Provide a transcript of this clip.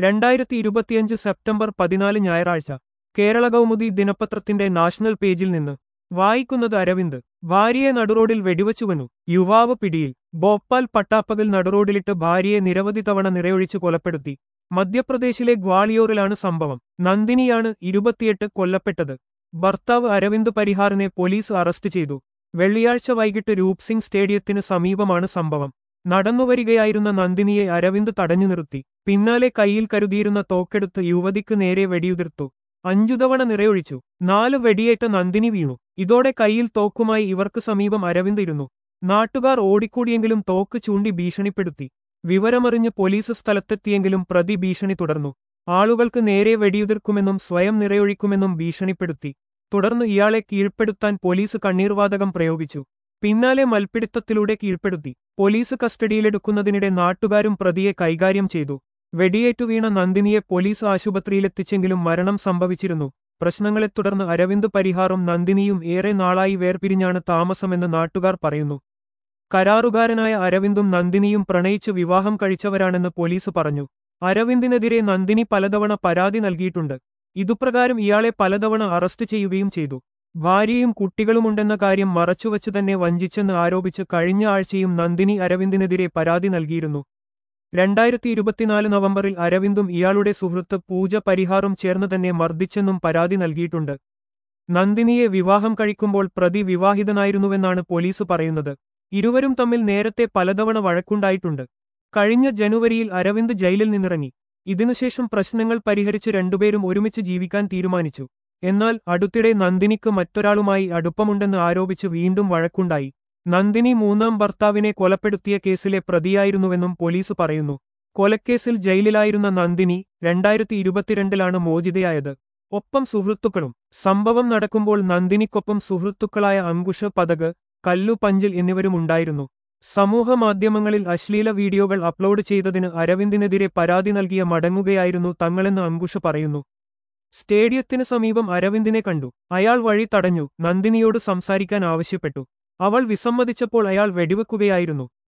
രണ്ടായിരത്തി ഇരുപത്തിയഞ്ച് സെപ്റ്റംബർ പതിനാല് ഞായറാഴ്ച കേരള കൗമുദി ദിനപത്രത്തിന്റെ നാഷണൽ പേജിൽ നിന്ന് വായിക്കുന്നത് അരവിന്ദ് ഭാര്യയെ നടുറോഡിൽ വെടിവച്ചുവനു യുവാവ് പിടിയിൽ ഭോപ്പാൽ പട്ടാപ്പകൽ നടുറോഡിലിട്ട് ഭാര്യയെ നിരവധി തവണ നിറയൊഴിച്ച് കൊലപ്പെടുത്തി മധ്യപ്രദേശിലെ ഗ്വാളിയോറിലാണ് സംഭവം നന്ദിനിയാണ് ഇരുപത്തിയെട്ട് കൊല്ലപ്പെട്ടത് ഭർത്താവ് അരവിന്ദ് പരിഹാറിനെ പോലീസ് അറസ്റ്റ് ചെയ്തു വെള്ളിയാഴ്ച വൈകിട്ട് രൂപ് സിംഗ് സ്റ്റേഡിയത്തിന് സമീപമാണ് സംഭവം നടന്നുവരികയായിരുന്ന നന്ദിനിയെ അരവിന്ദ് തടഞ്ഞു നിർത്തി പിന്നാലെ കയ്യിൽ കരുതിയിരുന്ന തോക്കെടുത്ത് യുവതിക്ക് നേരെ വെടിയുതിർത്തു അഞ്ചു തവണ നിറയൊഴിച്ചു നാല് വെടിയേറ്റ നന്ദിനി വീണു ഇതോടെ കയ്യിൽ തോക്കുമായി ഇവർക്ക് സമീപം അരവിന്ദ് ഇരുന്നു നാട്ടുകാർ ഓടിക്കൂടിയെങ്കിലും തോക്ക് ചൂണ്ടി ഭീഷണിപ്പെടുത്തി വിവരമറിഞ്ഞ് പോലീസ് സ്ഥലത്തെത്തിയെങ്കിലും പ്രതി ഭീഷണി തുടർന്നു ആളുകൾക്ക് നേരെ വെടിയുതിർക്കുമെന്നും സ്വയം നിറയൊഴിക്കുമെന്നും ഭീഷണിപ്പെടുത്തി തുടർന്ന് ഇയാളെ കീഴ്പ്പെടുത്താൻ പോലീസ് കണ്ണീർവാതകം പ്രയോഗിച്ചു പിന്നാലെ മൽപ്പിടുത്തത്തിലൂടെ കീഴ്പ്പെടുത്തി പോലീസ് കസ്റ്റഡിയിലെടുക്കുന്നതിനിടെ നാട്ടുകാരും പ്രതിയെ കൈകാര്യം ചെയ്തു വെടിയേറ്റു വീണ നന്ദിനിയെ പോലീസ് ആശുപത്രിയിലെത്തിച്ചെങ്കിലും മരണം സംഭവിച്ചിരുന്നു പ്രശ്നങ്ങളെ തുടർന്ന് അരവിന്ദ് പരിഹാറും നന്ദിനിയും ഏറെ നാളായി വേർപിരിഞ്ഞാണ് താമസമെന്ന് നാട്ടുകാർ പറയുന്നു കരാറുകാരനായ അരവിന്ദും നന്ദിനിയും പ്രണയിച്ച് വിവാഹം കഴിച്ചവരാണെന്ന് പോലീസ് പറഞ്ഞു അരവിന്ദിനെതിരെ നന്ദിനി പലതവണ പരാതി നൽകിയിട്ടുണ്ട് ഇതുപ്രകാരം ഇയാളെ പലതവണ അറസ്റ്റ് ചെയ്യുകയും ചെയ്തു ഭാര്യയും കുട്ടികളുമുണ്ടെന്ന കാര്യം മറച്ചുവച്ച് തന്നെ വഞ്ചിച്ചെന്ന് ആരോപിച്ച് കഴിഞ്ഞ ആഴ്ചയും നന്ദിനി അരവിന്ദിനെതിരെ പരാതി നൽകിയിരുന്നു രണ്ടായിരത്തി ഇരുപത്തിനാല് നവംബറിൽ അരവിന്ദും ഇയാളുടെ സുഹൃത്ത് പൂജ പരിഹാറും ചേർന്ന് തന്നെ മർദ്ദിച്ചെന്നും പരാതി നൽകിയിട്ടുണ്ട് നന്ദിനിയെ വിവാഹം കഴിക്കുമ്പോൾ പ്രതി വിവാഹിതനായിരുന്നുവെന്നാണ് പോലീസ് പറയുന്നത് ഇരുവരും തമ്മിൽ നേരത്തെ പലതവണ വഴക്കുണ്ടായിട്ടുണ്ട് കഴിഞ്ഞ ജനുവരിയിൽ അരവിന്ദ് ജയിലിൽ നിന്നിറങ്ങി ഇതിനുശേഷം പ്രശ്നങ്ങൾ പരിഹരിച്ച് രണ്ടുപേരും ഒരുമിച്ച് ജീവിക്കാൻ തീരുമാനിച്ചു എന്നാൽ അടുത്തിടെ നന്ദിനിക്ക് മറ്റൊരാളുമായി അടുപ്പമുണ്ടെന്ന് ആരോപിച്ച് വീണ്ടും വഴക്കുണ്ടായി നന്ദിനി മൂന്നാം ഭർത്താവിനെ കൊലപ്പെടുത്തിയ കേസിലെ പ്രതിയായിരുന്നുവെന്നും പോലീസ് പറയുന്നു കൊലക്കേസിൽ ജയിലിലായിരുന്ന നന്ദിനി രണ്ടായിരത്തി ഇരുപത്തിരണ്ടിലാണ് മോചിതയായത് ഒപ്പം സുഹൃത്തുക്കളും സംഭവം നടക്കുമ്പോൾ നന്ദിനിക്കൊപ്പം സുഹൃത്തുക്കളായ അങ്കുഷ പതക് കല്ലു പഞ്ചിൽ എന്നിവരുമുണ്ടായിരുന്നു സമൂഹമാധ്യമങ്ങളിൽ അശ്ലീല വീഡിയോകൾ അപ്ലോഡ് ചെയ്തതിന് അരവിന്ദിനെതിരെ പരാതി നൽകിയ മടങ്ങുകയായിരുന്നു തങ്ങളെന്ന് അങ്കുഷ പറയുന്നു സ്റ്റേഡിയത്തിന് സമീപം അരവിന്ദിനെ കണ്ടു അയാൾ വഴി തടഞ്ഞു നന്ദിനിയോട് സംസാരിക്കാൻ ആവശ്യപ്പെട്ടു അവൾ വിസമ്മതിച്ചപ്പോൾ അയാൾ വെടിവെക്കുകയായിരുന്നു